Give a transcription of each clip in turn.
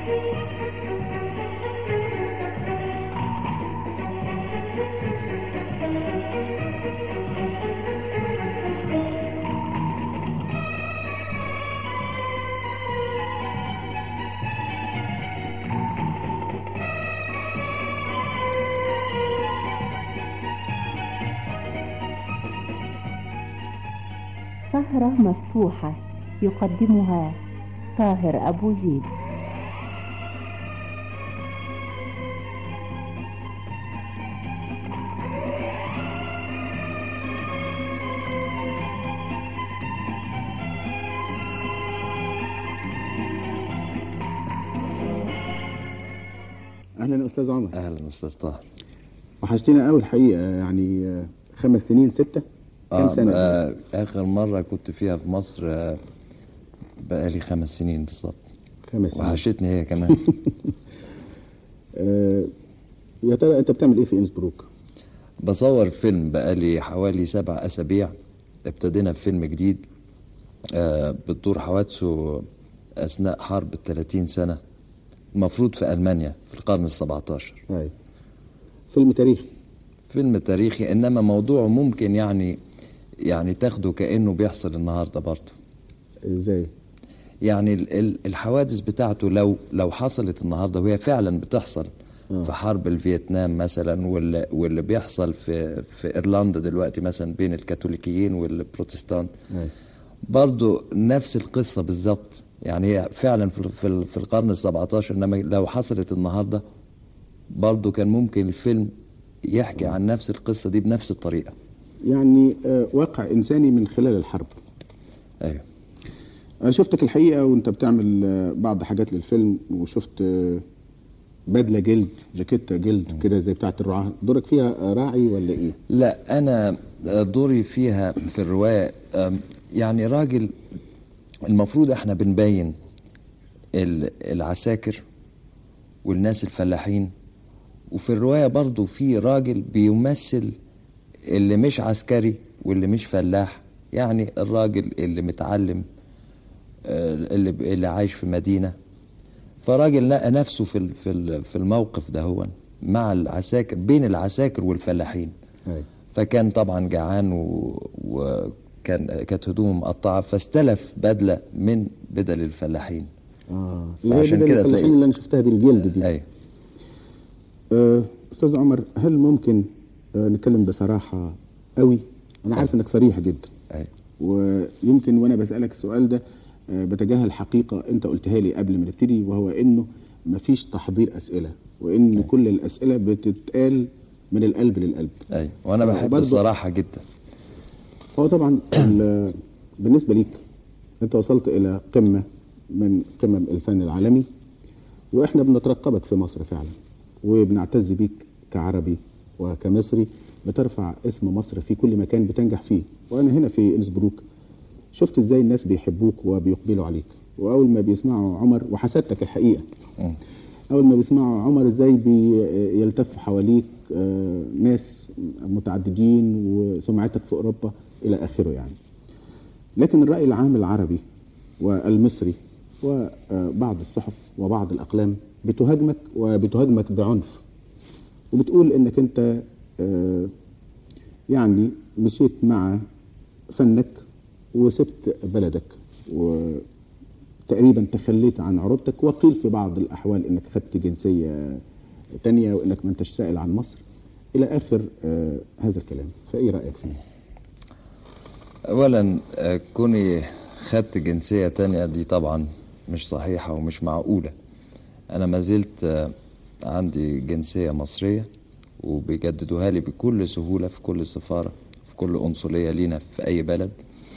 سهرة مفتوحة يقدمها طاهر أبو زيد اهلا استاذ عمر اهلا استاذ طاهر وحشتنا قوي الحقيقه يعني آه، خمس سنين سته كم آه سنه آه اخر مره كنت فيها في مصر آه بقالي خمس سنين بالظبط خمس سنين وحشتني هي كمان آه، يا ترى انت بتعمل ايه في انسبروك بصور فيلم بقالي حوالي سبع اسابيع ابتدينا بفيلم جديد آه بتدور حوادثه اثناء حرب الثلاثين سنه المفروض في المانيا في القرن السبعتاشر ايوه فيلم تاريخي فيلم تاريخي انما موضوعه ممكن يعني يعني تاخده كانه بيحصل النهارده برضه ازاي يعني ال- ال- الحوادث بتاعته لو لو حصلت النهارده وهي فعلا بتحصل آه. في حرب الفيتنام مثلا واللي, واللي بيحصل في في ايرلندا دلوقتي مثلا بين الكاثوليكيين والبروتستانت ايوه برضو نفس القصة بالظبط يعني هي فعلا في في في القرن ال17 انما لو حصلت النهارده برضو كان ممكن الفيلم يحكي عن نفس القصة دي بنفس الطريقة يعني آه، واقع انساني من خلال الحرب ايوه انا شفتك الحقيقه وانت بتعمل آه، بعض حاجات للفيلم وشفت آه، بدله جلد جاكيته جلد كده زي بتاعه الرعاه دورك فيها آه، راعي ولا ايه لا انا دوري فيها في الرواية أم، يعني راجل المفروض احنا بنبين ال- العساكر والناس الفلاحين وفي الرواية برضو في راجل بيمثل اللي مش عسكري واللي مش فلاح يعني الراجل اللي متعلم آه، اللي اللي عايش في مدينة فراجل لقى نفسه في ال- في ال- في الموقف ده هو مع العساكر بين العساكر والفلاحين ايوه فكان طبعا جعان و... وكان كانت هدومه مقطعه فاستلف بدله من بدل الفلاحين اه اللي هي عشان بدل كده الفلاحين تلاقي- اللي انا شفتها دي الجلد دي ايوه آه، استاذ عمر هل ممكن آه، نتكلم بصراحه قوي انا عارف انك صريح جدا ايوه ويمكن وانا بسالك السؤال ده آه، بتجاهل حقيقه انت قلتها لي قبل ما نبتدي وهو انه مفيش تحضير اسئله وان كل الاسئله بتتقال من القلب للقلب ايوه وانا بحب برضو- الصراحه جدا هو طبعا ال- بالنسبه ليك انت وصلت الى قمه من قمم الفن العالمي واحنا بنترقبك في مصر فعلا وبنعتز بيك كعربي وكمصري بترفع اسم مصر في كل مكان بتنجح فيه وانا هنا في انسبروك شفت ازاي الناس بيحبوك وبيقبلوا عليك واول ما بيسمعوا عمر وحسدتك الحقيقه مم. اول ما بيسمعوا عمر ازاي بيلتف حواليك آه، ناس متعددين وسمعتك في اوروبا الى اخره يعني لكن الراي العام العربي والمصري وبعض الصحف وبعض الاقلام بتهاجمك وبتهاجمك بعنف وبتقول انك انت آه، يعني مشيت مع فنك وسبت بلدك وتقريبا تخليت عن عروضتك وقيل في بعض الاحوال انك خدت جنسيه تانية وانك ما انتش سائل عن مصر الى اخر آه، هذا الكلام فايه رايك فيه؟ اولا آه، كوني خدت جنسيه تانية دي طبعا مش صحيحه ومش معقوله انا ما زلت آه، عندي جنسيه مصريه وبيجددوها لي بكل سهوله في كل سفاره في كل قنصليه لينا في اي بلد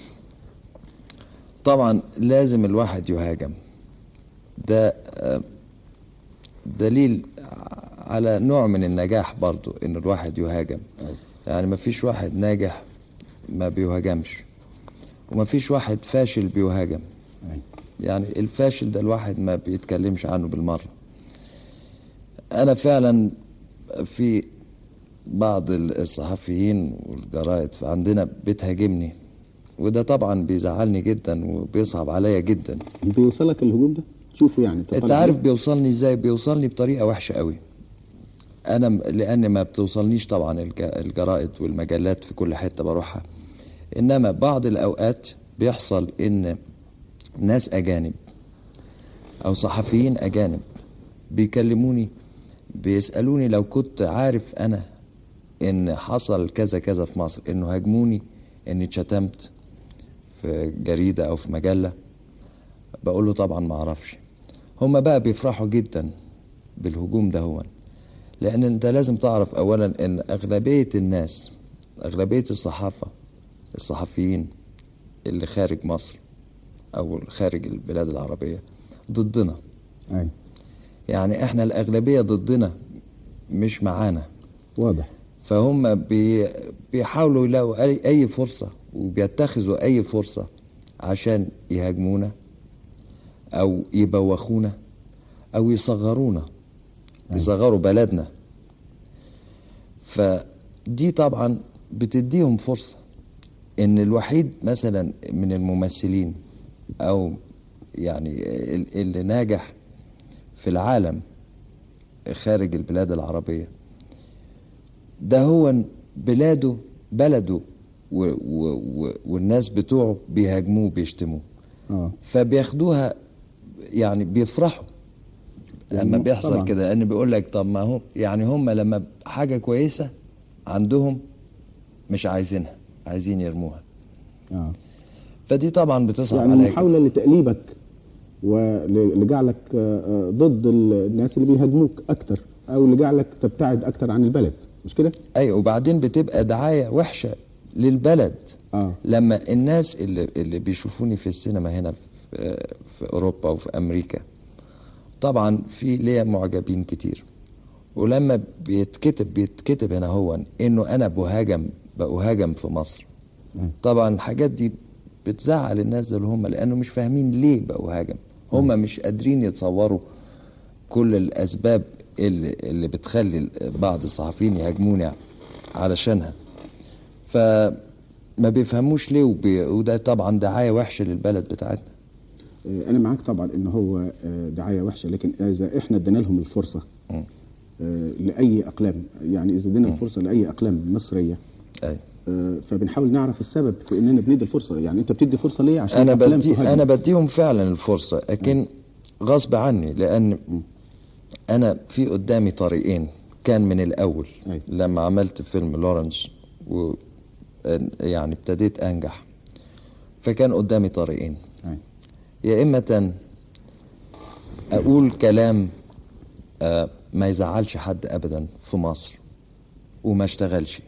طبعا لازم الواحد يهاجم ده آه، دليل على نوع من النجاح برضو ان الواحد يهاجم يعني ما فيش واحد ناجح ما بيهاجمش وما فيش واحد فاشل بيهاجم يعني الفاشل ده الواحد ما بيتكلمش عنه بالمرة انا فعلا في بعض الصحفيين والجرائد عندنا بتهاجمني وده طبعا بيزعلني جدا وبيصعب عليا جدا بيوصلك الهجوم ده؟ تشوفه يعني انت تطلع عارف عليه. بيوصلني ازاي بيوصلني بطريقه وحشه قوي انا م- لان ما بتوصلنيش طبعا الج- الجرائد والمجلات في كل حته بروحها انما بعض الاوقات بيحصل ان ناس اجانب او صحفيين اجانب بيكلموني بيسالوني لو كنت عارف انا ان حصل كذا كذا في مصر انه هاجموني اني اتشتمت في جريده او في مجله بقول له طبعا ما اعرفش هما بقى بيفرحوا جدا بالهجوم ده هو لان انت لازم تعرف اولا ان اغلبيه الناس اغلبيه الصحافه الصحفيين اللي خارج مصر او خارج البلاد العربيه ضدنا أي. يعني احنا الاغلبيه ضدنا مش معانا واضح فهم بي بيحاولوا يلاقوا أي- اي فرصه وبيتخذوا اي فرصه عشان يهاجمونا او يبوخونا او يصغرونا يصغروا بلدنا فدي طبعا بتديهم فرصه ان الوحيد مثلا من الممثلين او يعني ال- اللي ناجح في العالم خارج البلاد العربيه ده هو بلاده بلده و و و والناس بتوعه بيهاجموه بيشتموه اه فبياخدوها يعني بيفرحوا لما يعني بيحصل طبعاً. كده لان بيقول لك طب ما هو يعني هم لما حاجه كويسه عندهم مش عايزينها عايزين يرموها اه فدي طبعا بتصعب يعني عليك محاولة لتأليبك ولجعلك آه، آه، ضد الناس اللي بيهاجموك أكتر أو لجعلك تبتعد أكتر عن البلد مش كده؟ ايوه وبعدين بتبقى دعايه وحشه للبلد اه لما الناس اللي اللي بيشوفوني في السينما هنا في, في اوروبا وفي امريكا طبعا في ليا معجبين كتير ولما بيتكتب بيتكتب هنا هو انه انا بهاجم بهاجم في مصر مم. طبعا الحاجات دي بتزعل الناس دول هم لانه مش فاهمين ليه بقوا هاجم هم مش قادرين يتصوروا كل الاسباب اللي اللي بتخلي بعض الصحفيين يهاجموني علشانها فما بيفهموش ليه وبي... وده طبعا دعايه وحشه للبلد بتاعتنا آه، أنا معاك طبعا إن هو آه، دعاية وحشة لكن إذا إحنا ادينا لهم الفرصة مم. آه، لأي أقلام يعني إذا ادينا الفرصة لأي أقلام مصرية أي. آه، فبنحاول نعرف السبب في إننا بندي الفرصة يعني أنت بتدي فرصة ليه عشان انا أقلام بدي تهاجم. انا بديهم فعلا الفرصه لكن غصب عني لان انا في قدامي طريقين كان من الاول أي. لما عملت فيلم لورنس و يعني ابتديت انجح فكان قدامي طريقين أي. يا اما اقول كلام آه، ما يزعلش حد ابدا في مصر وما اشتغلش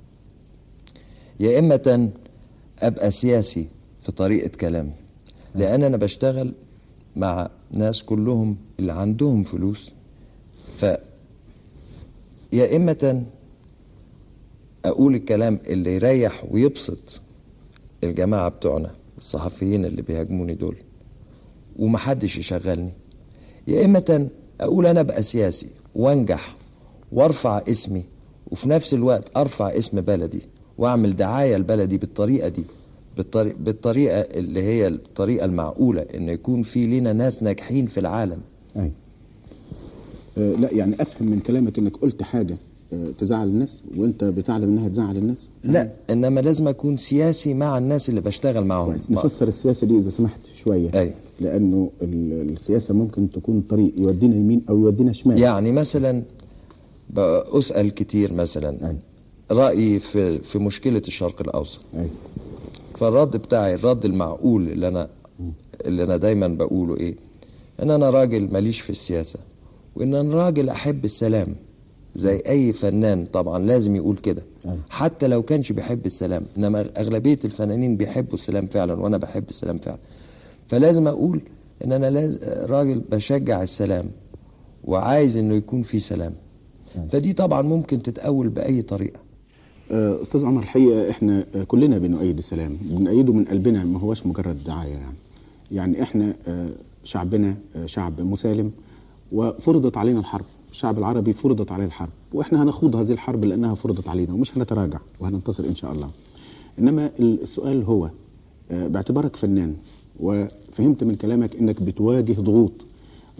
يا اما ابقى سياسي في طريقه كلامي لان انا بشتغل مع ناس كلهم اللي عندهم فلوس ف يا اما اقول الكلام اللي يريح ويبسط الجماعه بتوعنا الصحفيين اللي بيهاجموني دول ومحدش يشغلني يا اما اقول انا ابقى سياسي وانجح وارفع اسمي وفي نفس الوقت ارفع اسم بلدي واعمل دعايه لبلدي بالطريقه دي بالطريقه, بالطريقة اللي هي الطريقه المعقوله ان يكون في لنا ناس ناجحين في العالم أي. آه، لا يعني افهم من كلامك انك قلت حاجه آه، تزعل الناس وانت بتعلم انها تزعل الناس لا انما لازم اكون سياسي مع الناس اللي بشتغل معاهم كويس نفسر السياسه دي اذا سمحت شويه أي. لانه ال- السياسه ممكن تكون طريق يودينا يمين او يودينا شمال يعني مثلا بسأل كتير مثلا أي. رأيي في في مشكلة الشرق الأوسط أي. فالرد بتاعي الرد المعقول اللي أنا اللي أنا دايما بقوله إيه إن أنا راجل ماليش في السياسة وإن أنا راجل أحب السلام زي أي فنان طبعا لازم يقول كده أي. حتى لو كانش بيحب السلام إنما أغلبية الفنانين بيحبوا السلام فعلا وأنا بحب السلام فعلا فلازم أقول إن أنا لاز... راجل بشجع السلام وعايز إنه يكون في سلام فدي طبعا ممكن تتأول بأي طريقة آه، استاذ عمر الحقيقه احنا آه، كلنا بنؤيد السلام بنؤيده من قلبنا ما هوش مجرد دعايه يعني يعني احنا آه، شعبنا آه، شعب مسالم وفرضت علينا الحرب الشعب العربي فرضت عليه الحرب واحنا هنخوض هذه الحرب لانها فرضت علينا ومش هنتراجع وهننتصر ان شاء الله انما السؤال هو آه، باعتبارك فنان وفهمت من كلامك انك بتواجه ضغوط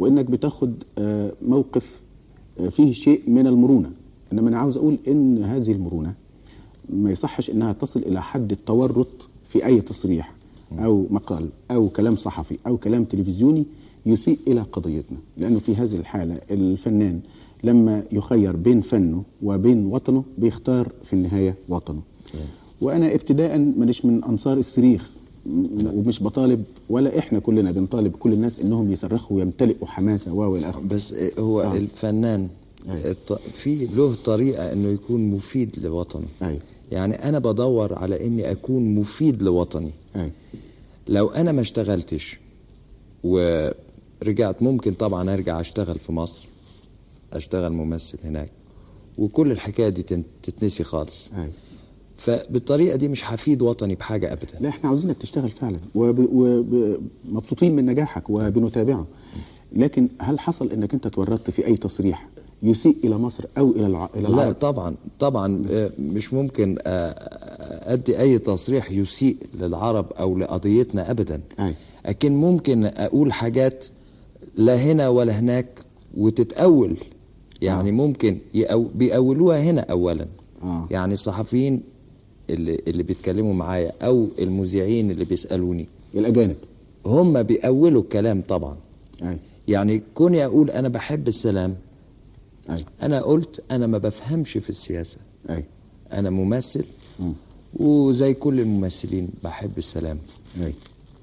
وانك بتاخد آه، موقف آه، فيه شيء من المرونه انما انا عاوز اقول ان هذه المرونه ما يصحش انها تصل الى حد التورط في اي تصريح او مقال او كلام صحفي او كلام تلفزيوني يسيء الى قضيتنا لانه في هذه الحاله الفنان لما يخير بين فنه وبين وطنه بيختار في النهايه وطنه وانا ابتداء مانيش من انصار الصريخ م- ومش بطالب ولا احنا كلنا بنطالب كل الناس انهم يصرخوا ويمتلئوا حماسه و الى اخره بس هو آه. الفنان أيوة. الط- في له طريقة انه يكون مفيد لوطنه ايوه يعني انا بدور على اني اكون مفيد لوطني ايوه لو انا ما اشتغلتش ورجعت ممكن طبعا ارجع اشتغل في مصر اشتغل ممثل هناك وكل الحكاية دي تن- تتنسي خالص ايوه فبالطريقة دي مش هفيد وطني بحاجة ابدا لا احنا عاوزينك تشتغل فعلا ومبسوطين من نجاحك وبنتابعه لكن هل حصل انك انت تورطت في اي تصريح يسيء الى مصر او الى الع... الى لا العرب طبعا طبعا آه، مش ممكن آه، ادي اي تصريح يسيء للعرب او لقضيتنا ابدا أي. لكن ممكن اقول حاجات لا هنا ولا هناك وتتأول يعني آه. ممكن يأو بيأولوها هنا اولا آه. يعني الصحفيين اللي اللي بيتكلموا معايا او المذيعين اللي بيسالوني الاجانب هم بيأولوا الكلام طبعا اي يعني كوني اقول انا بحب السلام اي انا قلت انا ما بفهمش في السياسه اي انا ممثل مم. وزي كل الممثلين بحب السلام اي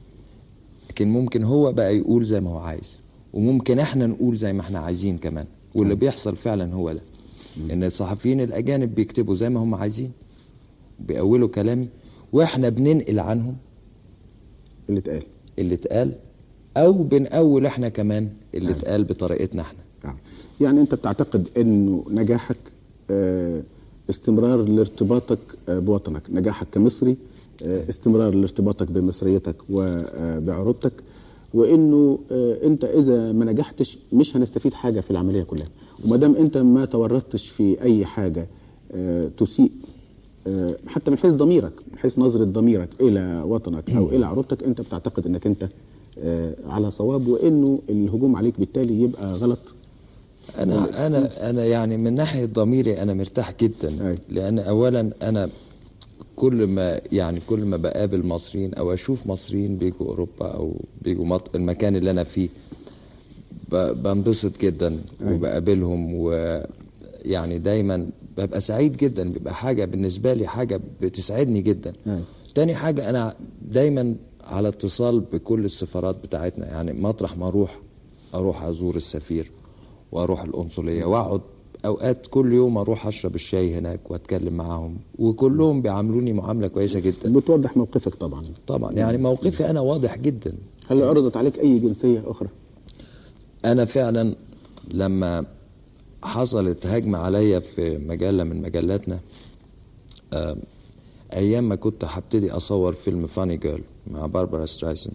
لكن ممكن هو بقى يقول زي ما هو عايز وممكن احنا نقول زي ما احنا عايزين كمان واللي بيحصل فعلا هو ده ان الصحفيين الاجانب بيكتبوا زي ما هم عايزين بيأولوا كلامي واحنا بننقل عنهم اللي اتقال اللي اتقال او بنأول احنا كمان اللي أيوة. اتقال بطريقتنا احنا آه. يعني انت بتعتقد انه نجاحك آه، استمرار لارتباطك آه، بوطنك نجاحك كمصري آه، استمرار لارتباطك بمصريتك وبعروضتك وانه آه، انت اذا ما نجحتش مش هنستفيد حاجه في العمليه كلها وما دام انت ما تورطتش في اي حاجه آه، تسيء آه، حتى من حيث ضميرك من حيث نظره ضميرك الى وطنك او الى عروضتك انت بتعتقد انك انت آه، على صواب وانه الهجوم عليك بالتالي يبقى غلط انا انا انا يعني من ناحيه ضميري انا مرتاح جدا أي. لان اولا انا كل ما يعني كل ما بقابل مصريين او اشوف مصريين بيجوا اوروبا او بيجوا مط... المكان اللي انا فيه ب... بنبسط جدا أي. وبقابلهم ويعني دايما ببقى سعيد جدا بيبقى حاجه بالنسبه لي حاجه بتسعدني جدا أي. تاني حاجه انا دايما على اتصال بكل السفارات بتاعتنا يعني مطرح ما اروح اروح ازور السفير واروح القنصليه واقعد اوقات كل يوم اروح اشرب الشاي هناك واتكلم معاهم وكلهم بيعاملوني معامله كويسه جدا بتوضح موقفك طبعا طبعا يعني موقفي انا واضح جدا هل عرضت عليك اي جنسيه اخرى انا فعلا لما حصلت هجمه عليا في مجله من مجلاتنا آه، ايام ما كنت هبتدي اصور فيلم فاني جيرل مع باربرا سترايسن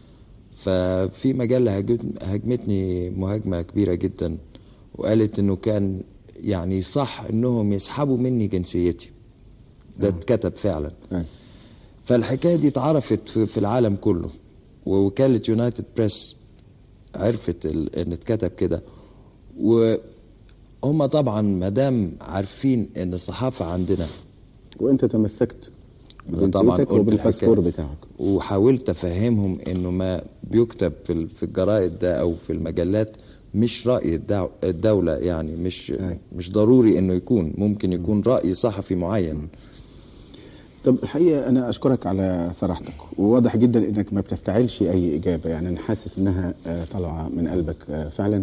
ففي مجله هاجت- هاجمتني مهاجمه كبيره جدا وقالت انه كان يعني صح انهم يسحبوا مني جنسيتي ده اتكتب فعلا أي. فالحكايه دي اتعرفت في في العالم كله ووكاله يونايتد بريس عرفت ال- ان اتكتب كده وهم طبعا ما دام عارفين ان الصحافه عندنا وانت تمسكت أنا طبعا بجنسيتك قلت وبالباسبور الحكاية. بتاعك وحاولت افهمهم انه ما بيكتب في ال- في الجرائد ده او في المجلات مش راي الدو- الدوله يعني مش أي. مش ضروري انه يكون ممكن يكون راي صحفي معين طب الحقيقه انا اشكرك على صراحتك وواضح جدا انك ما بتفتعلش اي اجابه يعني انا حاسس انها آه، طالعه من قلبك آه، فعلا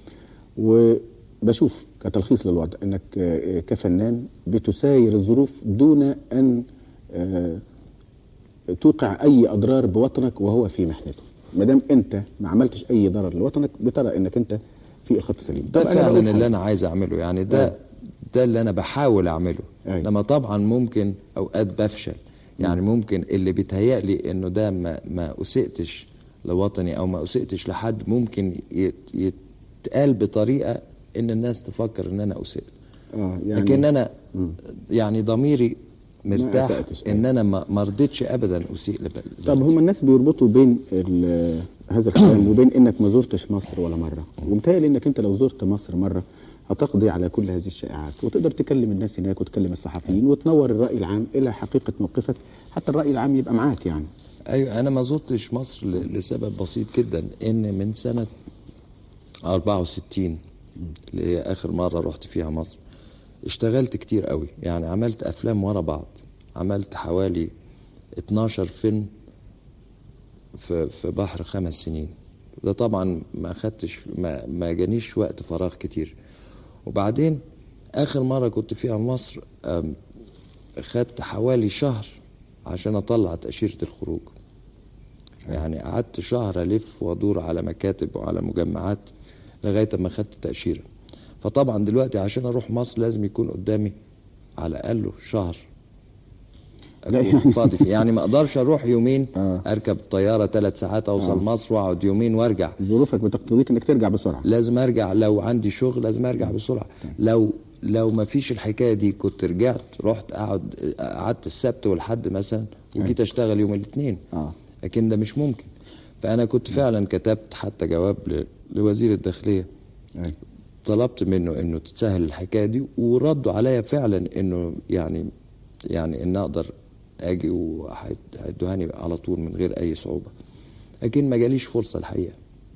وبشوف كتلخيص للوضع انك آه، كفنان بتساير الظروف دون ان آه، توقع اي اضرار بوطنك وهو في محنته ما دام انت ما عملتش اي ضرر لوطنك بترى انك انت في الخط السليم ده طب أنا بقول فعلا حاجة. اللي انا عايز اعمله يعني ده آه. ده اللي انا بحاول اعمله أي. لما طبعا ممكن اوقات بفشل يعني ممكن اللي بيتهيألي انه ده ما ما اسئتش لوطني او ما اسئتش لحد ممكن يت- يتقال بطريقه ان الناس تفكر ان انا اسئت اه يعني لكن انا مم. يعني ضميري مرتاح أسأتش. ان انا ما ما رضيتش ابدا اسيء لبلد طب هم الناس بيربطوا بين ال- هذا الكلام وبين انك ما زرتش مصر ولا مره ومتهيألي انك انت لو زرت مصر مره هتقضي على كل هذه الشائعات وتقدر تكلم الناس هناك وتكلم الصحفيين وتنور الراي العام الى حقيقه موقفك حتى الراي العام يبقى معاك يعني ايوه انا ما زرتش مصر ل- لسبب بسيط جدا ان من سنه 64 اللي هي اخر مره رحت فيها مصر اشتغلت كتير قوي يعني عملت افلام ورا بعض عملت حوالي 12 فيلم في في بحر خمس سنين ده طبعا ما خدتش ما, ما جانيش وقت فراغ كتير وبعدين اخر مره كنت فيها مصر أم، خدت حوالي شهر عشان اطلع تاشيره الخروج يعني قعدت شهر الف وادور على مكاتب وعلى مجمعات لغايه ما خدت تاشيره فطبعا دلوقتي عشان اروح مصر لازم يكون قدامي على الاقل شهر لا أكون يعني- فاضي فيه. يعني ما اقدرش اروح يومين آه. اركب طياره ثلاث ساعات اوصل آه. مصر واقعد يومين وارجع ظروفك بتقتضيك انك ترجع بسرعه لازم ارجع لو عندي شغل لازم ارجع بسرعه لو لو ما فيش الحكايه دي كنت رجعت رحت اقعد قعدت السبت والحد مثلا وجيت اشتغل يوم الاثنين اه لكن ده مش ممكن فانا كنت فعلا كتبت حتى جواب ل- لوزير الداخليه أي. طلبت منه انه تتسهل الحكايه دي وردوا عليا فعلا انه يعني يعني ان اقدر اجي وهيدوهاني على طول من غير اي صعوبه لكن ما جاليش فرصه الحقيقه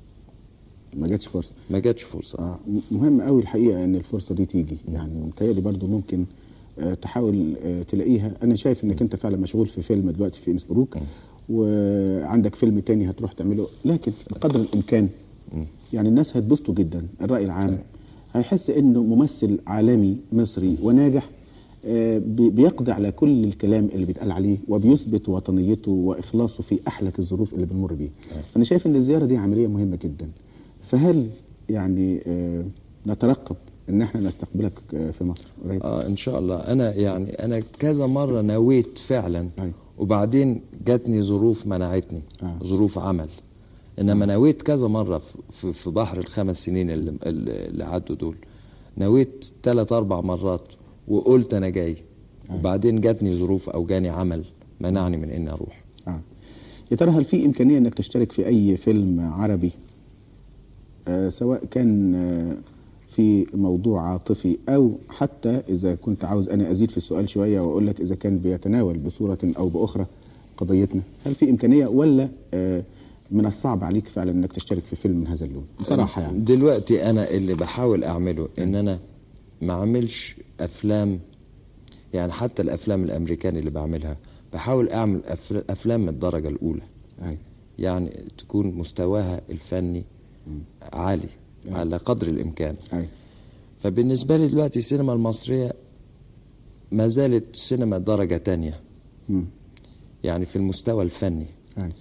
ما جاتش فرصه ما جاتش فرصه آه م- مهم قوي الحقيقه ان الفرصه دي تيجي يعني متهيألي برضو ممكن آه تحاول آه تلاقيها انا شايف انك انت فعلا مشغول في فيلم دلوقتي في انسبروك وعندك فيلم تاني هتروح تعمله لكن بقدر الامكان يعني الناس هتبسطوا جدا الراي العام هيحس انه ممثل عالمي مصري وناجح آه، بي- بيقضي على كل الكلام اللي بيتقال عليه وبيثبت وطنيته واخلاصه في احلك الظروف اللي بنمر بيه. انا شايف ان الزياره دي عمليه مهمه جدا. فهل يعني آه، نترقب ان احنا نستقبلك آه، في مصر قريب؟ اه ان شاء الله انا يعني انا كذا مره نويت فعلا أيوة. وبعدين جاتني ظروف منعتني آه. ظروف عمل انما نويت كذا مره في- في, في بحر الخمس سنين اللي, اللي عدوا دول نويت ثلاث اربع مرات وقلت انا جاي وبعدين جاتني ظروف او جاني عمل منعني من اني اروح آه. يا ترى هل في امكانيه انك تشترك في اي فيلم عربي آه سواء كان آه في موضوع عاطفي او حتى اذا كنت عاوز انا ازيد في السؤال شويه واقول لك اذا كان بيتناول بصوره او باخرى قضيتنا هل في امكانيه ولا آه من الصعب عليك فعلا انك تشترك في فيلم من هذا اللون بصراحه يعني دلوقتي انا اللي بحاول اعمله ان انا ما اعملش افلام يعني حتى الافلام الامريكاني اللي بعملها بحاول اعمل أفل- افلام من الدرجه الاولى أي. يعني تكون مستواها الفني عالي على قدر الامكان أي. فبالنسبه لي دلوقتي السينما المصريه ما زالت سينما درجه تانية مم. يعني في المستوى الفني أي.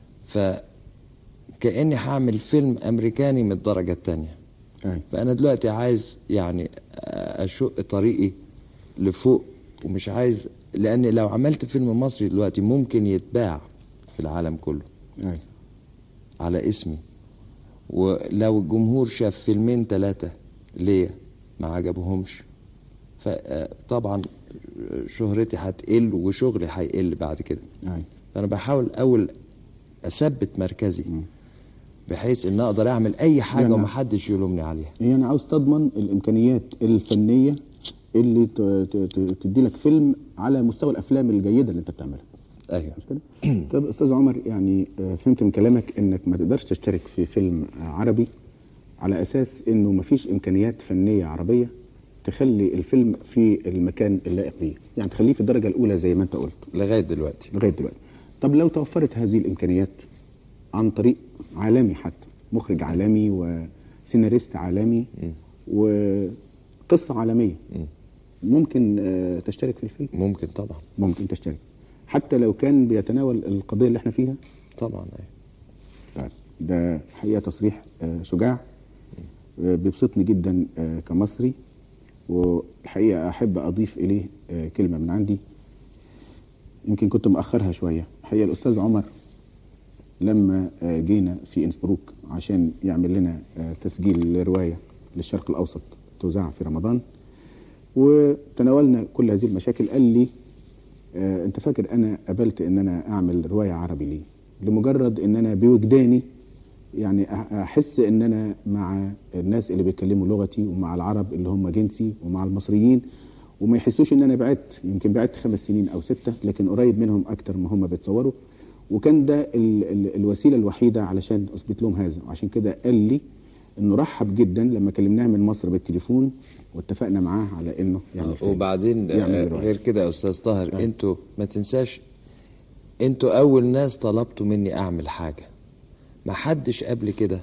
فكاني هعمل فيلم امريكاني من الدرجه التانية أي. فانا دلوقتي عايز يعني اشق طريقي لفوق ومش عايز لان لو عملت فيلم مصري دلوقتي ممكن يتباع في العالم كله أي. على اسمي ولو الجمهور شاف فيلمين ثلاثة ليا ما عجبهمش فطبعا شهرتي هتقل وشغلي هيقل بعد كده أي. فانا بحاول اول اثبت مركزي بحيث ان اقدر اعمل اي حاجه يعني- ومحدش يلومني عليها هي انا عاوز تضمن الامكانيات الفنيه اللي ت- ت- ت- تدي لك فيلم على مستوى الافلام الجيده اللي انت بتعملها ايوه مش كده؟ طب استاذ عمر يعني آه، فهمت من كلامك انك ما تقدرش تشترك في فيلم آه، عربي على اساس انه ما فيش امكانيات فنيه عربيه تخلي الفيلم في المكان اللائق بيه، يعني تخليه في الدرجه الاولى زي ما انت قلت لغايه دلوقتي لغايه دلوقتي. طب لو توفرت هذه الامكانيات عن طريق عالمي حتى مخرج عالمي وسيناريست عالمي وقصه عالميه ممكن آه، تشترك في الفيلم؟ ممكن طبعا ممكن تشترك حتى لو كان بيتناول القضيه اللي احنا فيها طبعا ايوه طيب ده حقيقه تصريح آه، شجاع آه، بيبسطني جدا آه، كمصري والحقيقه احب اضيف اليه آه، كلمه من عندي يمكن كنت مأخرها شويه الحقيقه الاستاذ عمر لما آه، جينا في انسبروك عشان يعمل لنا آه، تسجيل لروايه للشرق الاوسط توزع في رمضان وتناولنا كل هذه المشاكل قال لي آه انت فاكر انا قبلت ان انا اعمل روايه عربي ليه لمجرد ان انا بوجداني يعني أح- احس ان انا مع الناس اللي بيتكلموا لغتي ومع العرب اللي هم جنسي ومع المصريين وما يحسوش ان انا بعدت يمكن بعدت خمس سنين او سته لكن قريب منهم اكتر ما هم بيتصوروا وكان ده ال ال الوسيله الوحيده علشان اثبت لهم هذا وعشان كده قال لي انه رحب جدا لما كلمناه من مصر بالتليفون واتفقنا معاه على انه يعمل فيلم. وبعدين يعمل آه، رواية. غير كده يا استاذ طاهر انتوا ما تنساش انتوا اول ناس طلبتوا مني اعمل حاجه ما حدش قبل كده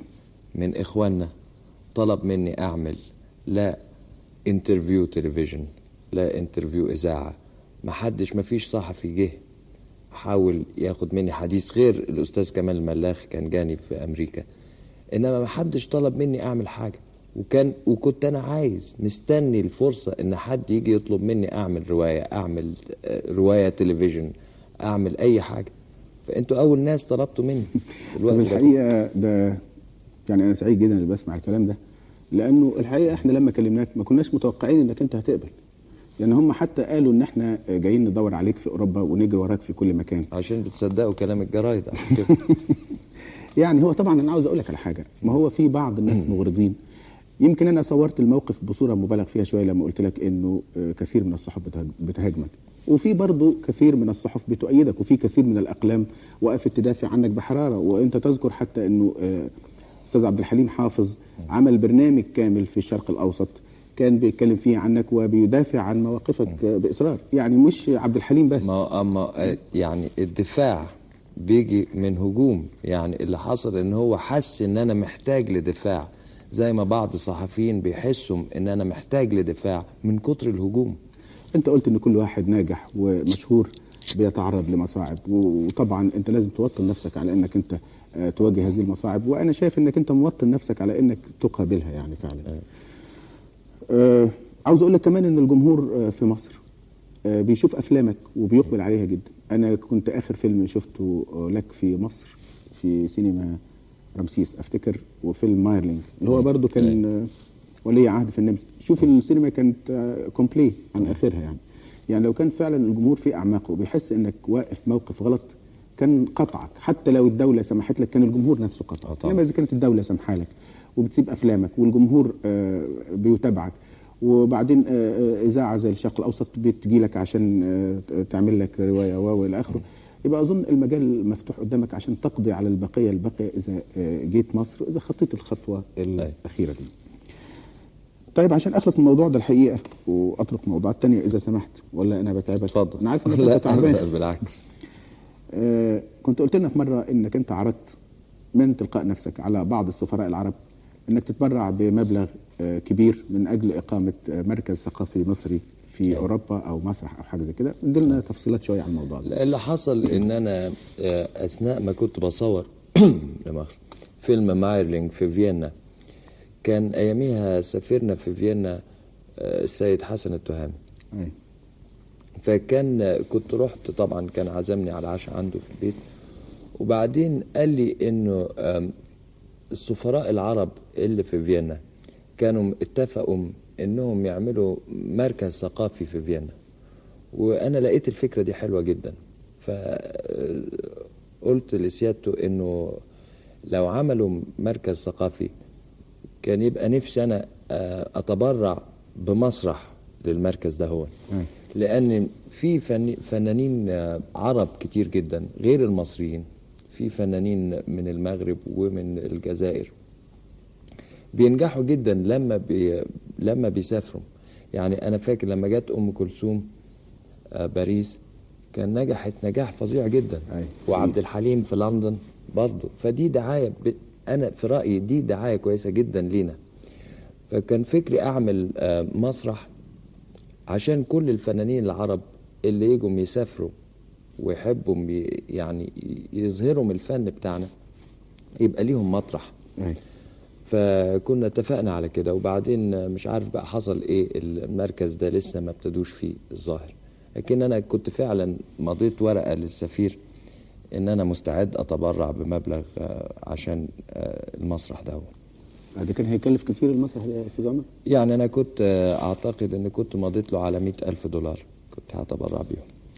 من اخواننا طلب مني اعمل لا انترفيو تلفزيون لا انترفيو اذاعه ما حدش ما فيش صحفي جه حاول ياخد مني حديث غير الاستاذ كمال الملاخ كان جاني في امريكا انما ما حدش طلب مني اعمل حاجه وكان وكنت انا عايز مستني الفرصه ان حد يجي يطلب مني اعمل روايه اعمل آه، روايه تلفزيون اعمل اي حاجه فانتوا اول ناس طلبتوا مني في طب الوقت ده الحقيقه ده يعني انا سعيد جدا اللي بسمع الكلام ده لانه الحقيقه احنا لما كلمناك ما كناش متوقعين انك انت هتقبل لان هم حتى قالوا ان احنا جايين ندور عليك في اوروبا ونجري وراك في كل مكان عشان بتصدقوا كلام الجرايد عشان كده يعني هو طبعا انا عاوز اقول لك على حاجه ما هو في بعض الناس مغرضين يمكن انا صورت الموقف بصوره مبالغ فيها شويه لما قلت لك انه آه، كثير من الصحف بتهاج- بتهاجمك وفي برضه كثير من الصحف بتؤيدك وفي كثير من الاقلام وقفت تدافع عنك بحراره وانت تذكر حتى انه آه، استاذ عبد الحليم حافظ عمل برنامج كامل في الشرق الاوسط كان بيتكلم فيه عنك وبيدافع عن مواقفك آه، باصرار يعني مش عبد الحليم بس ما اما آه، يعني الدفاع بيجي من هجوم يعني اللي حصل ان هو حس ان انا محتاج لدفاع زي ما بعض الصحفيين بيحسوا ان انا محتاج لدفاع من كتر الهجوم انت قلت ان كل واحد ناجح ومشهور بيتعرض لمصاعب وطبعا انت لازم توطن نفسك على انك انت آه، تواجه هذه المصاعب وانا شايف انك انت موطن نفسك على انك تقابلها يعني فعلا آه عاوز اقول لك كمان ان الجمهور آه، في مصر آه، بيشوف افلامك وبيقبل عليها جدا انا كنت اخر فيلم شفته آه، لك في مصر في سينما رمسيس افتكر وفيلم مايرلينج اللي هو برضو كان آه، ولي عهد في النمسا شوف السينما كانت كومبلي عن اخرها يعني يعني لو كان فعلا الجمهور في اعماقه بيحس انك واقف موقف غلط كان قطعك حتى لو الدوله سمحت لك كان الجمهور نفسه آه قطعك طبعا. انما اذا كانت الدوله سامحه لك وبتسيب افلامك والجمهور آه، بيتابعك وبعدين آه، آه، اذاعه زي الشرق الاوسط بتجي لك عشان آه، تعمل لك روايه و الى اخره يبقى اظن المجال مفتوح قدامك عشان تقضي على البقيه الباقيه اذا آه، جيت مصر اذا خطيت الخطوه الاخيره دي. طيب عشان اخلص من الموضوع ده الحقيقه واترك موضوعات تانية اذا سمحت ولا انا بتعبك؟ اتفضل انا عارف انك لا انت تعبان لا، بالعكس آه، كنت قلت لنا في مره انك انت عرضت من تلقاء نفسك على بعض السفراء العرب انك تتبرع بمبلغ آه، كبير من اجل اقامه آه، مركز ثقافي مصري في اوروبا او مسرح او حاجه زي كده ادينا تفصيلات شويه عن الموضوع ده اللي حصل ان انا آه، اثناء ما كنت بصور لا مؤاخذة، فيلم مايرلينج في فيينا كان اياميها سافرنا في فيينا آه، السيد حسن التهامي أي. فكان كنت رحت طبعا كان عزمني على عشاء عنده في البيت وبعدين قال لي انه آم، السفراء العرب اللي في فيينا كانوا اتفقوا انهم يعملوا مركز ثقافي في فيينا وانا لقيت الفكره دي حلوه جدا فقلت لسيادته انه لو عملوا مركز ثقافي كان يبقى نفسي انا آه، اتبرع بمسرح للمركز ده هو أي. لان في فن- فنانين آه، عرب كتير جدا غير المصريين في فنانين من المغرب ومن الجزائر بينجحوا جدا لما بي لما بيسافروا يعني انا فاكر لما جت ام كلثوم آه، باريس كان نجحت نجاح فظيع جدا أي. وعبد الحليم في لندن برضه فدي دعايه ب... انا في رايي دي دعايه كويسه جدا لينا فكان فكري اعمل آه، مسرح عشان كل الفنانين العرب اللي يجوا يسافروا ويحبوا ي- يعني يظهروا من الفن بتاعنا يبقى ليهم مطرح أي. فكنا اتفقنا على كده وبعدين مش عارف بقى حصل ايه المركز ده لسه ما ابتدوش فيه الظاهر لكن انا كنت فعلا مضيت ورقه للسفير ان انا مستعد اتبرع بمبلغ آه، عشان آه، المسرح ده هو. ده كان هيكلف كتير المسرح ده يا استاذ عمر يعني انا كنت آه، اعتقد ان كنت مضيت له على مئة الف دولار كنت هتبرع بيهم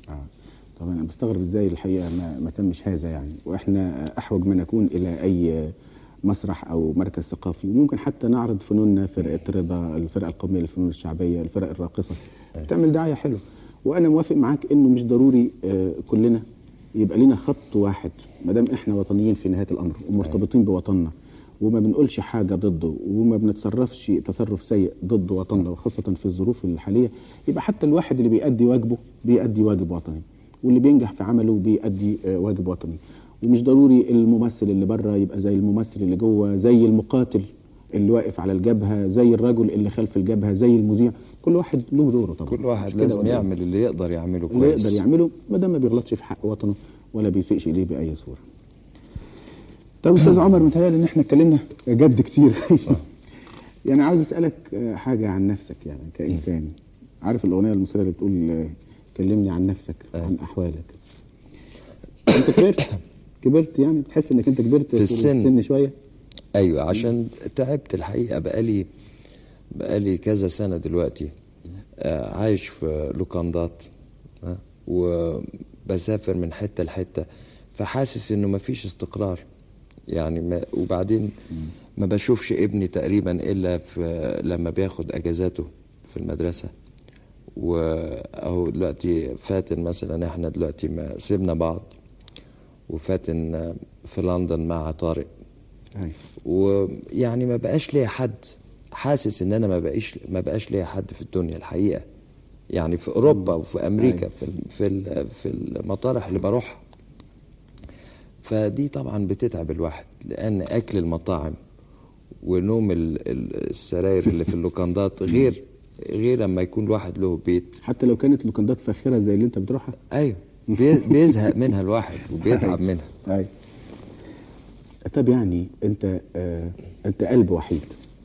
اه طبعا انا بستغرب ازاي الحقيقه ما, ما تمش هذا يعني واحنا احوج ما نكون الى اي مسرح او مركز ثقافي وممكن حتى نعرض فنوننا فرقه رضا الفرقه القوميه للفنون الشعبيه الفرق الراقصه بتعمل دعايه حلوه وانا موافق معاك انه مش ضروري آه، كلنا يبقى لنا خط واحد ما دام احنا وطنيين في نهايه الامر ومرتبطين بوطننا وما بنقولش حاجه ضده وما بنتصرفش تصرف سيء ضد وطننا وخاصه في الظروف الحاليه يبقى حتى الواحد اللي بيأدي واجبه بيأدي واجب وطني واللي بينجح في عمله بيأدي آه، واجب وطني ومش ضروري الممثل اللي بره يبقى زي الممثل اللي جوه زي المقاتل اللي واقف على الجبهه زي الرجل اللي خلف الجبهه زي المذيع كل واحد له دوره طبعا كل واحد مش كده لازم ولا إيه؟ يعمل اللي يقدر يعمله اللي كويس يقدر يعمله ما دام ما بيغلطش في حق وطنه ولا بيسيئش اليه باي صوره. طب استاذ عمر متهيألي ان احنا اتكلمنا جد كتير يعني عاوز اسالك آه، حاجه عن نفسك يعني كانسان عارف الاغنيه المصريه اللي بتقول آه، كلمني عن نفسك أيوة. عن احوالك انت كبرت كبرت يعني بتحس انك انت كبرت في السن. السن شويه ايوه عشان تعبت الحقيقه بقالي بقالي كذا سنه دلوقتي آه، عايش في لوكاندات آه، وبسافر من حته لحته فحاسس انه مفيش استقرار يعني ما وبعدين ما بشوفش ابني تقريبا الا في لما بياخد اجازاته في المدرسه واهو دلوقتي فاتن مثلا احنا دلوقتي ما سيبنا بعض وفاتن آه، في لندن مع طارق أيوة. ويعني ما بقاش ليا حد حاسس ان انا ما بقاش ما بقاش ليا حد في الدنيا الحقيقه يعني في اوروبا وفي امريكا في ال- في ال- في المطارح اللي بروحها فدي طبعا بتتعب الواحد لان اكل المطاعم ونوم ال- ال- السراير اللي في اللوكاندات غير غير لما يكون الواحد له بيت حتى لو كانت لوكندات فاخره زي اللي انت بتروحها ايوه بي- بيزهق منها الواحد وبيتعب منها ايوه طب يعني انت آه انت قلب وحيد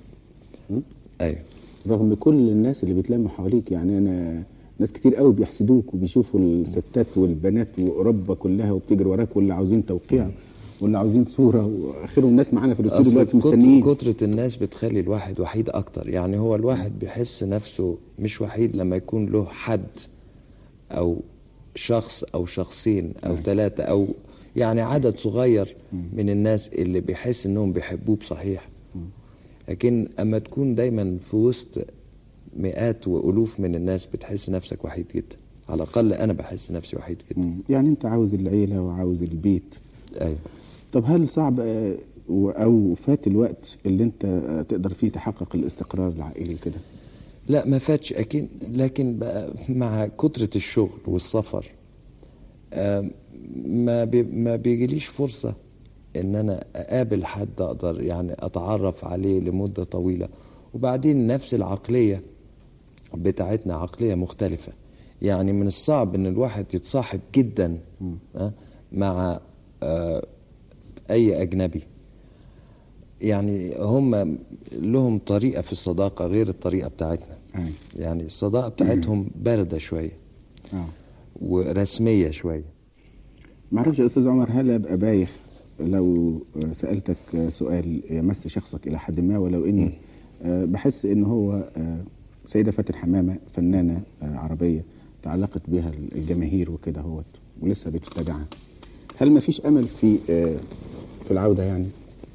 ايوه رغم كل الناس اللي بيتلموا حواليك يعني انا ناس كتير قوي بيحسدوك وبيشوفوا الستات والبنات واوروبا كلها وبتجري وراك واللي عاوزين توقيع واللي عاوزين صوره واخرهم الناس معانا في الاستوديو اصل دلوقتي كتر, مستنيين كترة الناس بتخلي الواحد وحيد اكتر يعني هو الواحد بيحس نفسه مش وحيد لما يكون له حد او شخص او شخصين او ثلاثة او يعني عدد صغير من الناس اللي بيحس انهم بيحبوه بصحيح لكن اما تكون دايما في وسط مئات والوف من الناس بتحس نفسك وحيد جدا على الاقل انا بحس نفسي وحيد جدا مم. يعني انت عاوز العيله وعاوز البيت ايوه طب هل صعب آه، و- او فات الوقت اللي انت آه، تقدر فيه تحقق الاستقرار العائلي كده لا ما فاتش اكيد لكن بقى مع كترة الشغل والسفر آم، ما بي ما بيجيليش فرصة ان انا اقابل حد اقدر يعني اتعرف عليه لمدة طويلة وبعدين نفس العقلية بتاعتنا عقلية مختلفة يعني من الصعب ان الواحد يتصاحب جدا آه، مع آه، اي اجنبي يعني هم لهم طريقة في الصداقة غير الطريقة بتاعتنا أيوة. يعني الصداقة بتاعتهم باردة شوية اه ورسمية شوية معرفش يا استاذ عمر هل ابقى بايخ لو آه، سالتك آه، سؤال يمس شخصك الى حد ما ولو اني آه، بحس ان هو آه، سيده فاتن حمامه فنانه آه، عربيه تعلقت بها الجماهير وكده هوت ولسه بتتابعها هل ما فيش امل في آه، في العوده يعني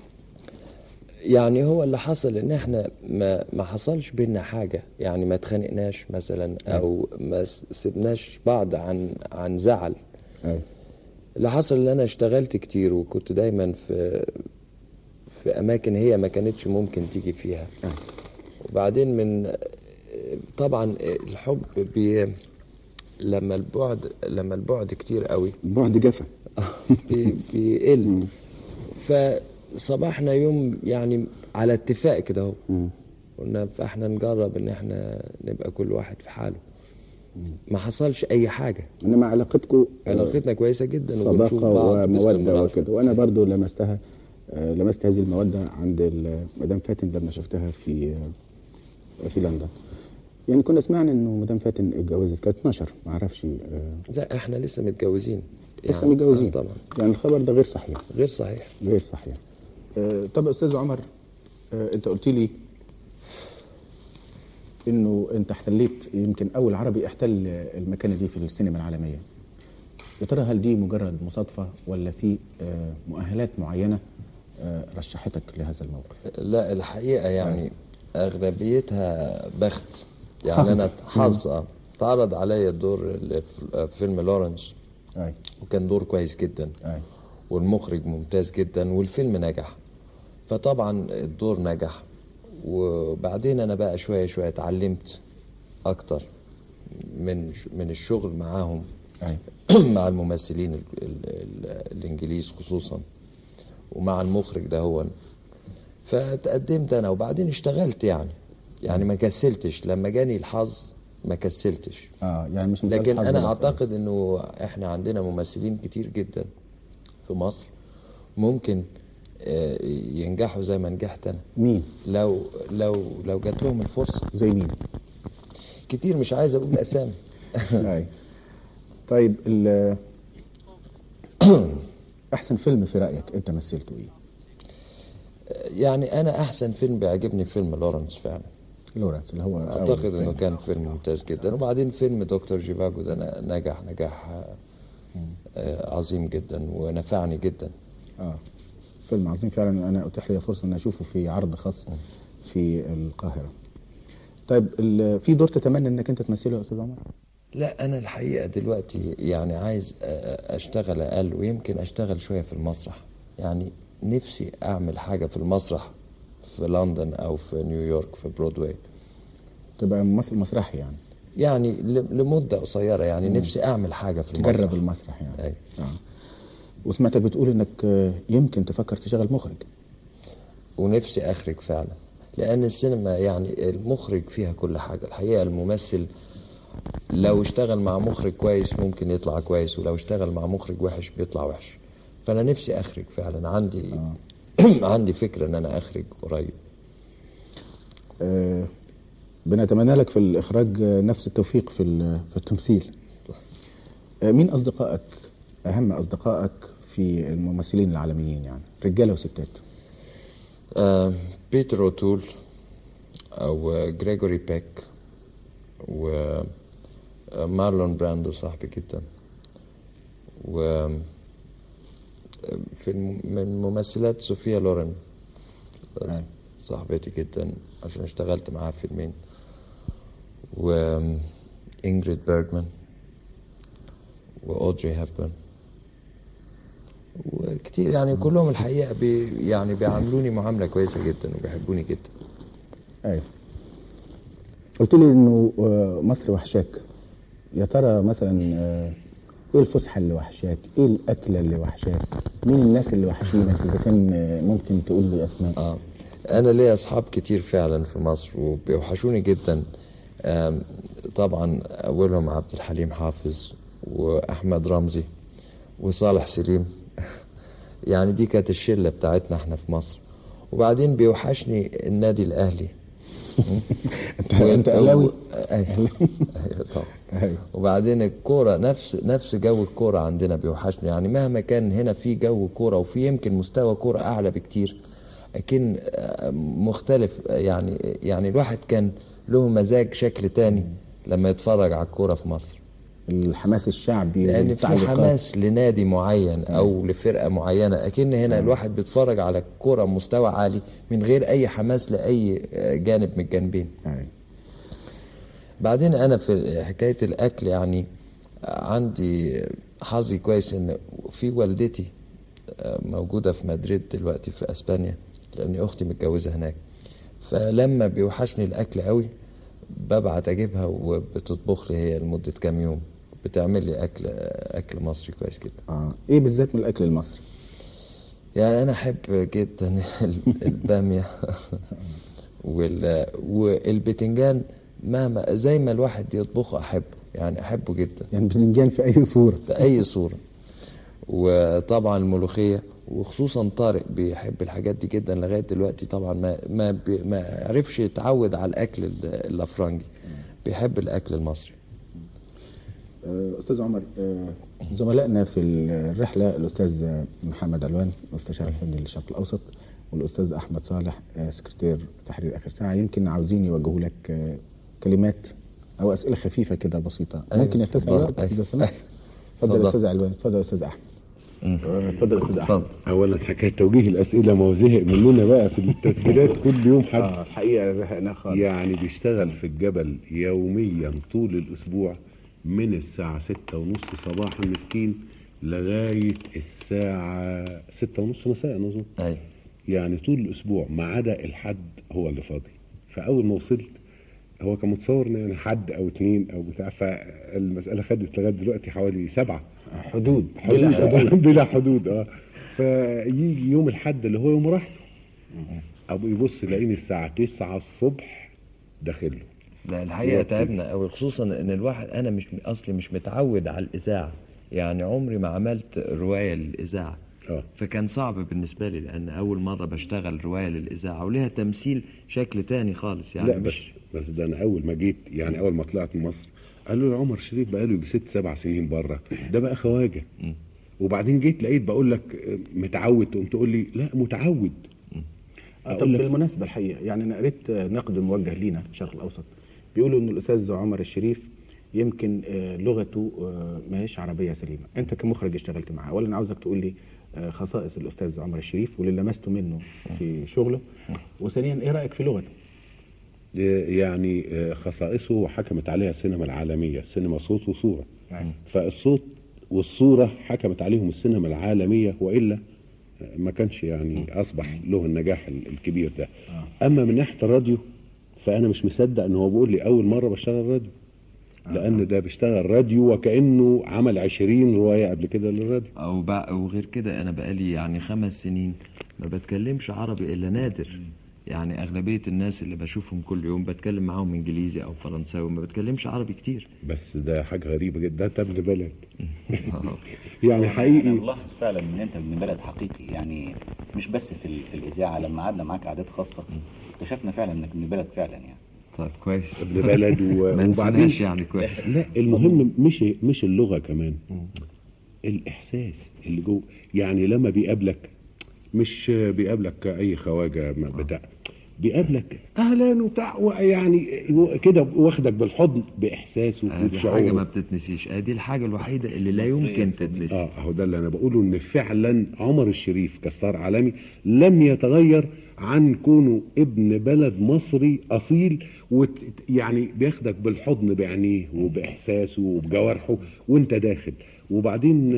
يعني هو اللي حصل ان احنا ما ما حصلش بينا حاجة يعني ما اتخانقناش مثلا او ما س- سبناش بعض عن عن زعل أيوة. اللي حصل ان انا اشتغلت كتير وكنت دايما في في اماكن هي ما كانتش ممكن تيجي فيها أيوة. وبعدين من طبعا الحب بي لما البعد لما البعد كتير قوي بعد جفا بي- بيقل فصباحنا يوم يعني على اتفاق كده اهو مم. قلنا فاحنا نجرب ان احنا نبقى كل واحد في حاله ما حصلش اي حاجه انما علاقتكم علاقتنا كويسه جدا وبنشوف صداقه بعض وموده باستمرار. وكده وانا برضو لمستها آه، لمست هذه الموده عند ال- مدام فاتن لما شفتها في آه، في لندن يعني كنا سمعنا انه مدام فاتن اتجوزت كانت 12 ما اعرفش آه، لا احنا لسه متجوزين لسه يعني- متجوزين آه طبعا يعني الخبر ده غير صحيح غير صحيح غير صحيح آه، طب يا استاذ عمر آه، انت قلت لي انه انت احتليت يمكن اول عربي احتل المكانه دي في السينما العالميه يا ترى هل دي مجرد مصادفه ولا في آه، مؤهلات معينه آه، رشحتك لهذا الموقف لا الحقيقة يعني أغلبيتها بخت حظ. يعني أنا حظ آه. اتعرض عليا الدور اللي في فيلم لورنس اي وكان دور كويس جدا اي والمخرج ممتاز جدا والفيلم نجح فطبعا الدور نجح وبعدين انا بقى شويه شويه اتعلمت اكتر من من الشغل معاهم اي مع الممثلين ال ال ال الانجليز خصوصا ومع المخرج ده هو فتقدمت انا وبعدين اشتغلت يعني يعني ما كسلتش لما جاني الحظ ما كسلتش اه يعني مش مسألة لكن حظ انا بس. اعتقد انه احنا عندنا ممثلين كتير جدا في مصر ممكن آه، ينجحوا زي ما نجحت انا مين لو لو لو جات لهم الفرصه زي مين كتير مش عايز اقول اسامي اي طيب ال- احسن فيلم في رايك انت مثلته ايه يعني انا احسن فيلم بيعجبني فيلم لورنس فعلا لورنس اللي هو أول اعتقد انه فيلم. كان فيلم ممتاز جدا وبعدين فيلم دكتور جيفاجو ده ن- نجح نجاح آه، آه، عظيم جدا ونفعني جدا اه فيلم عظيم فعلا انا اتيح لي فرصه ان اشوفه في عرض خاص في القاهره طيب ال- في دور تتمنى انك انت تمثله يا استاذ عمر لا انا الحقيقه دلوقتي يعني عايز أ- أ- اشتغل اقل ويمكن اشتغل شويه في المسرح يعني نفسي اعمل حاجه في المسرح في لندن او في نيويورك في برودواي تبقى ممثل مسرحي يعني يعني ل- لمده قصيره يعني نفسي اعمل حاجه في المسرح تجرب المسرح يعني أي. آه. وسمعتك بتقول انك آه، يمكن تفكر تشتغل مخرج ونفسي اخرج فعلا لان السينما يعني المخرج فيها كل حاجه الحقيقه الممثل لو اشتغل مع مخرج كويس ممكن يطلع كويس ولو اشتغل مع مخرج وحش بيطلع وحش فانا نفسي اخرج فعلا عندي عندي فكره ان انا اخرج قريب آه، بنتمنى لك في الاخراج آه، نفس التوفيق في ال- في التمثيل آه، مين اصدقائك اهم اصدقائك في الممثلين العالميين يعني رجاله وستات آه، بيتر اوتول او آه، جريجوري بيك ومارلون براندو صاحبي جدا و آه، في الم- من الممثلات صوفيا لورين أي. صاحبتي جدا عشان اشتغلت معاها في فيلمين وإنجريد بيرجمان وأودري هاببرن وكتير يعني كلهم الحقيقة بي يعني بيعاملوني معاملة كويسة جدا وبيحبوني جدا ايوه قلت لي انه آه، مصر وحشاك يا ترى مثلا آه، ايه الفسحه اللي وحشاك ايه الاكله اللي وحشاك مين الناس اللي وحشينك اذا كان آه، ممكن تقول لي اسماء اه انا ليا اصحاب كتير فعلا في مصر وبيوحشوني جدا آم، طبعا اولهم عبد الحليم حافظ واحمد رمزي وصالح سليم يعني دي كانت الشله بتاعتنا احنا في مصر وبعدين بيوحشني النادي الاهلي انت انت اهلاوي ايوه ايوه طبعا أيوة. وبعدين الكوره نفس نفس جو الكوره عندنا بيوحشني يعني مهما كان هنا في جو كوره وفي يمكن مستوى كوره اعلى بكتير لكن آه، مختلف آه، يعني يعني الواحد كان له مزاج شكل تاني لما يتفرج على الكوره في مصر الحماس الشعبي لان في والتعليقات. حماس لنادي معين او لفرقه معينه اكن هنا الواحد بيتفرج على الكوره بمستوى عالي من غير اي حماس لاي آه، جانب من الجانبين أيوة. بعدين انا في حكايه الاكل يعني عندي حظي كويس ان في والدتي موجوده في مدريد دلوقتي في اسبانيا لان اختي متجوزه هناك فلما بيوحشني الاكل قوي ببعت اجيبها وبتطبخ لي هي لمده كام يوم بتعمل لي اكل اكل مصري كويس جدا اه ايه بالذات من الاكل المصري يعني انا احب جدا الباميه وال والبتنجان مهما زي ما الواحد يطبخه احبه يعني احبه جدا يعني بتنجان في اي صوره بأي صورة وطبعا الملوخية وخصوصا طارق بيحب الحاجات دي جدا لغاية دلوقتي طبعا ما ما بي ما عرفش يتعود على الأكل ال- الأفرنجي بيحب الأكل المصري آه، استاذ عمر آه، زملائنا في الرحله الاستاذ محمد علوان مستشار الفني للشرق الاوسط والاستاذ احمد صالح آه، سكرتير تحرير اخر ساعه يمكن عاوزين يوجهوا لك آه، كلمات او اسئله خفيفه كده بسيطه أيوة. ممكن يتسع آه، الوقت أيوة. اذا سمحت اتفضل اتفضل. يا استاذ علوان اتفضل يا استاذ احمد آه، اتفضل يا استاذ احمد اتفضل اولا حكايه توجيه الاسئله ما هو زهق مننا بقى في التسجيلات كل يوم حد اه الحقيقه زهقنا خالص يعني بيشتغل في الجبل يوميا طول الاسبوع من الساعه ستة ونص صباحا مسكين لغايه الساعه ستة ونص مساء اظن ايوه يعني طول الاسبوع ما عدا الحد هو اللي فاضي فاول ما وصلت هو كان متصور ان يعني حد او اتنين او بتاع فالمساله خدت لغايه دلوقتي حوالي سبعه حدود حدود بلا حدود بلا حدود اه فيجي يوم الحد اللي هو يوم راحته ابو يبص يلاقيني الساعه 9 الصبح داخل له لا الحقيقه تعبنا قوي خصوصا ان الواحد انا مش اصلي مش متعود على الاذاعه يعني عمري ما عملت روايه للاذاعه اه فكان صعب بالنسبه لي لان اول مره بشتغل روايه للاذاعه وليها تمثيل شكل تاني خالص يعني لا بس مش بس ده انا اول ما جيت يعني اول ما طلعت من مصر قالوا لي عمر شريف بقى له يجي ست سبع سنين بره ده بقى خواجه وبعدين جيت لقيت بقول لك آه، متعود تقوم تقول لي لا متعود آه، طب أقول لك- بالمناسبه الحقيقه يعني انا قريت آه، نقد موجه لينا في الشرق الاوسط بيقولوا ان الاستاذ عمر الشريف يمكن آه، لغته آه، ما هيش عربيه سليمه انت كمخرج اشتغلت معاه اولا عاوزك تقول لي آه، خصائص الاستاذ عمر الشريف واللي لمسته منه في شغله وثانيا ايه رايك في لغته يعني آه، خصائصه حكمت عليها السينما العالمية السينما صوت وصورة نعم. فالصوت والصورة حكمت عليهم السينما العالمية وإلا آه، ما كانش يعني أصبح له النجاح ال- الكبير ده أما من ناحية الراديو فأنا مش مصدق إن هو بيقول لي أول مرة بشتغل راديو لأن ده بيشتغل راديو وكأنه عمل عشرين رواية قبل كده للراديو او بقى وغير كده انا بقالي يعني خمس سنين ما بتكلمش عربي الا نادر يعني اغلبيه الناس اللي بشوفهم كل يوم بتكلم معاهم انجليزي او فرنساوي ما بتكلمش عربي كتير بس ده حاجة غريبة جدا ده ابن بلد آه. يعني انا حقيقي ملاحظ فعلا ان انت ابن بلد حقيقي يعني مش بس في, ال- في الاذاعه لما قعدنا معاك قعدات خاصه اكتشفنا فعلا انك ابن بلد فعلا يعني طيب كويس ابن بلد و- ما نسيناش يعني كويس لا المهم مش مش اللغه كمان الاحساس اللي جوه يعني لما بيقابلك مش بيقابلك اي خواجه ما بتاع بيقابلك اهلا وبتاع يعني كده واخدك بالحضن باحساسه آه، دي حاجه ما وبشعوره بتتنسيش آه، دي الحاجه الوحيده اللي لا يمكن تتنسي اه اهو ده اللي انا بقوله ان فعلا عمر الشريف كستار عالمي لم يتغير عن كونه ابن بلد مصري اصيل وت يعني بياخدك بالحضن بعينيه وباحساسه وبجوارحه وانت داخل وبعدين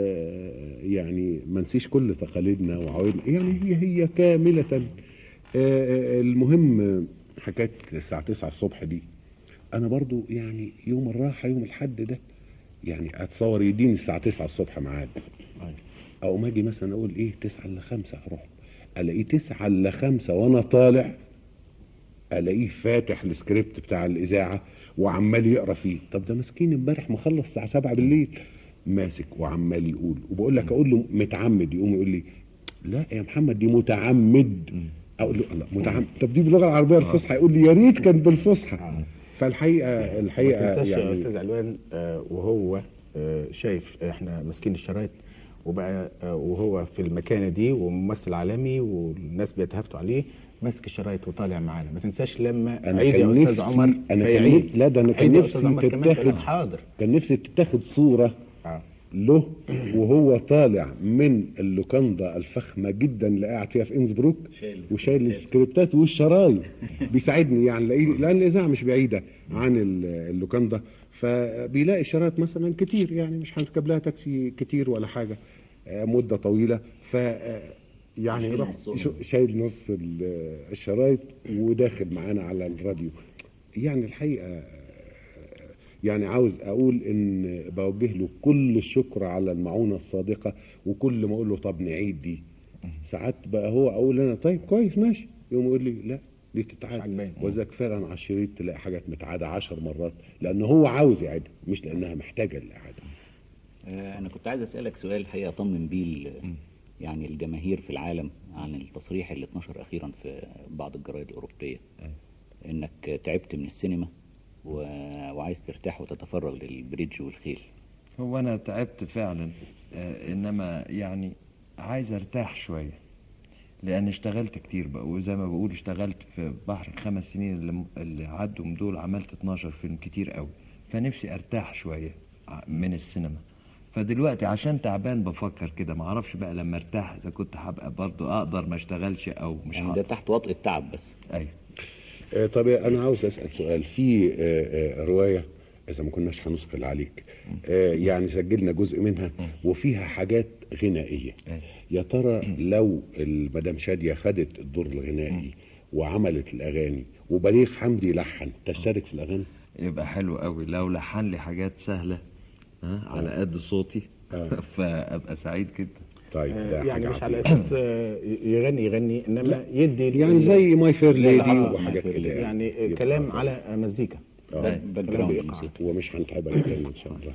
آه، يعني ما نسيش كل تقاليدنا وعوائدنا يعني هي هي كامله آه، آه، المهم آه، حكايه الساعه 9 الصبح دي انا برضو يعني يوم الراحه يوم الحد ده يعني اتصور يديني الساعه 9 الصبح ميعاد او ما اجي مثلا اقول ايه 9 الا 5 اروح الاقيه 9 الا 5 وانا طالع الاقيه فاتح السكريبت بتاع الاذاعه وعمال يقرا فيه طب ده مسكين امبارح مخلص الساعه 7 بالليل ماسك وعمال يقول وبقول لك اقول له متعمد يقوم يقول لي لا يا محمد دي متعمد اقول له الله متعمد طب دي باللغه العربيه الفصحى يقول لي يا ريت كان بالفصحى فالحقيقه ما الحقيقه تنساش يا يعني استاذ علوان آه، وهو آه، شايف احنا ماسكين الشرايط وبقى آه، وهو في المكانه دي وممثل عالمي والناس بيتهافتوا عليه ماسك الشرايط وطالع معانا ما تنساش لما أنا عيد كان يا استاذ نفسي- عمر أنا كان فيعيد نفسي- لا، ده أنا كان عيد يا نفسي أستاذ عمر كمان تقول تتاخد- لك حاضر كان نفسي تتاخد صوره آه. له وهو طالع من اللوكاندا الفخمه جدا اللي قاعد فيها في انسبروك وشايل السكريبتات والشرايط بيساعدني يعني لأن- لان الاذاعه مش بعيده عن ال- اللوكاندا فبيلاقي الشرايط مثلا كتير يعني مش هنركب لها تاكسي كتير ولا حاجه آه، مده طويله ف آه، يعني شايل يروح نصهم. شو- شايل نص ال- الشرايط وداخل معانا على الراديو يعني الحقيقه يعني عاوز اقول ان بوجه له كل الشكر على المعونه الصادقه وكل ما اقول له طب نعيد دي ساعات بقى هو اقول انا طيب كويس ماشي يقوم يقول لي لا دي مش تتعاد عجباني. وذاك فعلا على الشريط تلاقي حاجات متعاده عشر مرات لان هو عاوز يعيدها مش لانها محتاجه للاعاده آه، انا كنت عايز اسالك سؤال الحقيقه اطمن بيه ال- يعني الجماهير في العالم عن التصريح اللي اتنشر اخيرا في بعض الجرايد الاوروبيه انك تعبت من السينما و... وعايز ترتاح وتتفرغ للبريدج والخيل هو انا تعبت فعلا آه، انما يعني عايز ارتاح شويه لان اشتغلت كتير بقى وزي ما بقول اشتغلت في بحر الخمس سنين اللي, اللي عدوا من دول عملت 12 فيلم كتير قوي فنفسي ارتاح شويه ع- من السينما فدلوقتي عشان تعبان بفكر كده ما اعرفش بقى لما ارتاح اذا كنت هبقى برضو اقدر ما اشتغلش او مش يعني ده هقدر تحت وطء التعب بس ايوه آه، طب انا عاوز اسال سؤال في آه، آه، روايه اذا ما كناش هنثقل عليك آه، يعني سجلنا جزء منها وفيها حاجات غنائيه يا ترى لو المدام شاديه خدت الدور الغنائي وعملت الاغاني وبليغ حمدي لحن تشترك في الاغاني يبقى حلو قوي لو لحن لي حاجات سهله ها على قد صوتي فابقى سعيد جدا طيب ده يعني حاجة مش على عظيمة. اساس آه، يغني يغني انما يدي يعني زي ماي فير ليدي آه، وحاجات My Fair كده Lady. يعني يبقى كلام عظيم. على مزيكا آه. باك كلام جراوند بإيقاع. موسيقى ومش هنتعبك تاني ان شاء الله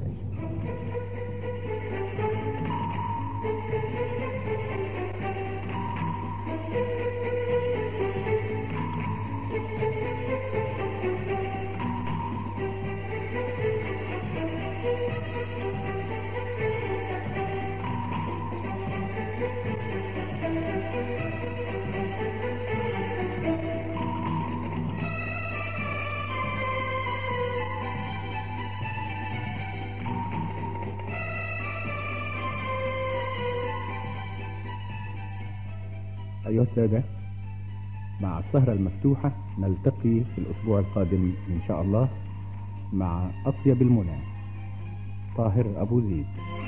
أيها السادة مع السهرة المفتوحة نلتقي في الأسبوع القادم إن شاء الله مع أطيب المنى طاهر أبو زيد